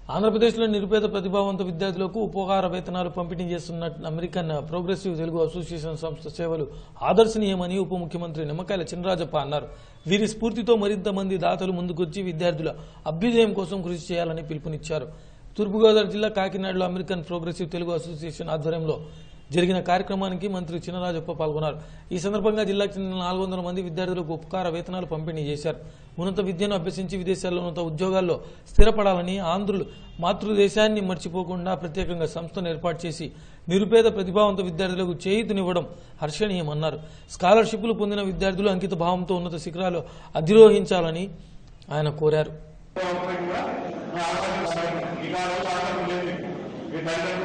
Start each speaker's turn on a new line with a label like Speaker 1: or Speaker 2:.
Speaker 1: ఆంధ్రప్రదేశ్లోని నిరుపేద ప్రతిభావంత విద్యార్థులకు ఉపకార వేతనాలు పంపిణీ చేస్తున్న అమెరికన్ ప్రోగ్రెసివ్ తెలుగు అసోసియేషన్ సంస్థ సేవలు ఆదర్శనీయమని ఉప ముఖ్యమంత్రి నిమ్మకాయల చినరాజప్ప అన్నారు వీరి స్ఫూర్తితో మరింత మంది దాతలు ముందుకొచ్చి విద్యార్థుల అభ్యుదయం కోసం కృషి చేయాలని పిలుపునిచ్చారు తూర్పుగోదావరి జిల్లా కాకినాడలో అమెరికన్ ప్రోగ్రెసివ్ తెలుగు అసోసియేషన్ ఆధ్వర్యంలో జరిగిన కార్యక్రమానికి మంత్రి చినరాజప్ప పాల్గొన్నారు ఈ సందర్భంగా జిల్లాకు చెందిన నాలుగు వందల మంది విద్యార్థులకు ఉపకార వేతనాలు పంపిణీ చేశారు ఉన్నత విద్యను అభ్యసించి విదేశాల్లో ఉన్నత ఉద్యోగాల్లో స్థిరపడాలని ఆంధ్రులు మాతృదేశాన్ని మర్చిపోకుండా ప్రత్యేకంగా సంస్థను ఏర్పాటు చేసి నిరుపేద ప్రతిభావంత విద్యార్థులకు చేయూతనివ్వడం హర్షణీయమన్నారు స్కాలర్షిప్లు పొందిన విద్యార్థులు అంకిత భావంతో ఉన్నత శిఖరాలు అధిరోహించాలని ఆయన కోరారు
Speaker 2: ఈ కాలంలో ఆటం లేదు మీ తల్లిదండ్రులు